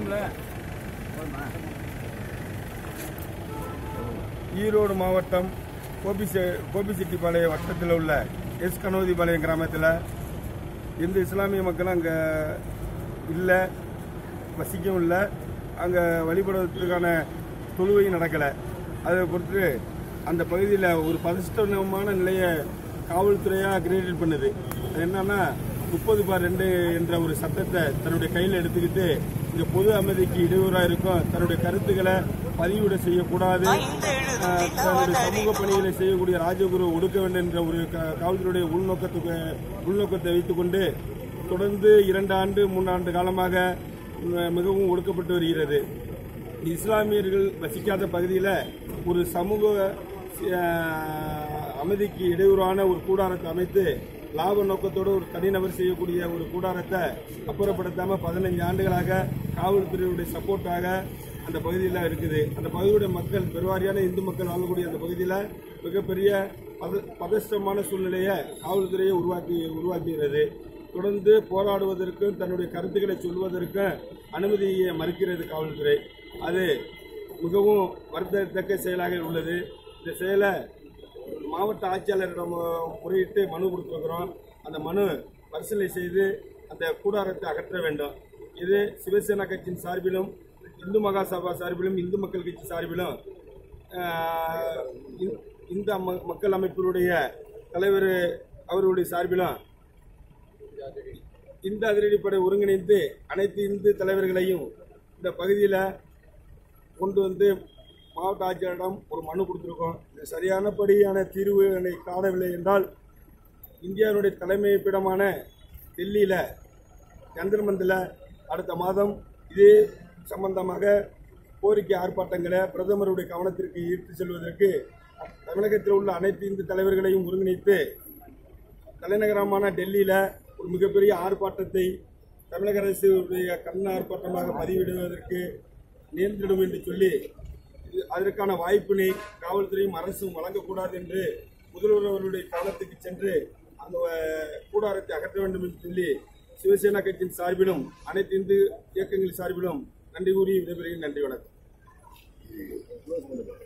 ஈரோடு மாவட்டம் கோபிசெ கோபிச்செட்டிப்பாளையம் வட்டத்தில் உள்ள எஸ் கனோதிபாளையம் கிராமத்தில் எந்த இஸ்லாமிய மக்களும் அங்கே இல்லை வசிக்கவும் இல்லை அங்கே வழிபடுவதற்கான தொழுவையும் நடக்கலை அதை பொறுத்து அந்த பகுதியில் ஒரு பதஷ்டமான நிலையை காவல்துறையாக கிரியேட் பண்ணுது அது என்னன்னா முப்பது பார் ரெண்டு என்ற ஒரு சட்டத்தை தன்னுடைய கையில் எடுத்துக்கிட்டு இங்கே பொது அமைதிக்கு இடையூறாக இருக்கும் தன்னுடைய கருத்துக்களை பதிவிட செய்யக்கூடாது ஆஹ், தன்னுடைய சமூக பணிகளை செய்யக்கூடிய ராஜகுரு ஒடுக்க வேண்டும் என்ற ஒரு க- காவல்துறையுடைய உள்நோக்கத்துக்கு உள்நோக்கத்தை வைத்துக்கொண்டு தொடர்ந்து இரண்டு ஆண்டு மூன்றாண்டு காலமாக ம- மிகவும் ஒடுக்கப்பட்டு வருகிறது இஸ்லாமியர்கள் வசிக்காத பகுதியில் ஒரு சமூக அஹ், அமைதிக்கு இடையூறான ஒரு கூடாரத்தை அமைத்து லாப நோக்கத்தோடு ஒரு தனிநபர் செய்யக்கூடிய ஒரு கூடாரத்தை அப்புறப்படுத்தாம பதினைஞ்சு ஆண்டுகளாக காவல்துறையுடைய சப்போர்ட்டாக அந்த பகுதியில் இருக்குது அந்த பகுதியுடைய மக்கள் பெருவாரியான இந்து மக்கள் வாழக்கூடிய அந்த பகுதியில் மிகப்பெரிய பத பதஷ்டமான சூழ்நிலையை காவல்துறையை உருவாக்கி உருவாக்குகிறது தொடர்ந்து போராடுவதற்கும் தன்னுடைய கருத்துக்களை சொல்வதற்கும் அனுமதியை மறுக்கிறது காவல்துறை அது மிகவும் வருத்தத்தக்க செயலாக உள்ளது இந்த செயலை மாவட்ட ஆட்சியாளரிடம் முறையிட்டு மனு கொடுத்துருக்கிறோம் அந்த மனு பரிசீலனை செய்து அந்த கூடாரத்தை அகற்ற வேண்டும் இது சிவசேனா கட்சியின் சார்பிலும் இந்து மகாசபா சார்பிலும் இந்து மக்கள் கட்சி சார்பிலும் ஆஹ், இந்த- இந்த ம- மக்கள் அமைப்பினுடைய தலைவர் அவர்களுடைய சார்பிலும் இந்த அதிரடிப்படை ஒருங்கிணைந்து அனைத்து இந்து தலைவர்களையும் இந்த பகுதியில் கொண்டு வந்து மாவட்ட ஆட்சியரிடம் ஒரு மனு கொடுத்துருக்கோம் இது சரியானபடியான தீர்வுகளை காணவில்லை என்றால் இந்தியாவுடைய தலைமைப்பிடமான டெல்லியில் சந்திரமந்தில் அடுத்த மாதம் இதே சம்பந்தமாக கோரிக்கை ஆர்ப்பாட்டங்களை பிரதமருடைய கவனத்திற்கு ஈர்த்து செல்வதற்கு தமிழகத்தில் உள்ள அனைத்து இந்து தலைவர்களையும் ஒருங்கிணைத்து தலைநகரமான டெல்லியில் ஒரு மிகப்பெரிய ஆர்ப்பாட்டத்தை தமிழக அரசுடைய கண் ஆர்ப்பாட்டமாக பதிவிடுவதற்கு நேர்ந்திடும் என்று சொல்லி இது- அதற்கான வாய்ப்பினை காவல்துறையும் அரசும் வழங்கக்கூடாது என்று முதல்வர் அவர்களுடைய கவனத்துக்கு சென்று அந்த அஹ், கூடாரத்தை அகற்ற வேண்டும் என்று சொல்லி சிவசேனா கட்சியின் சார்பிலும் அனைத்து இந்து இயக்கங்களின் சார்பிலும் நன்றி கூறி விடைபெறுகிறேன் நன்றி வணக்கம்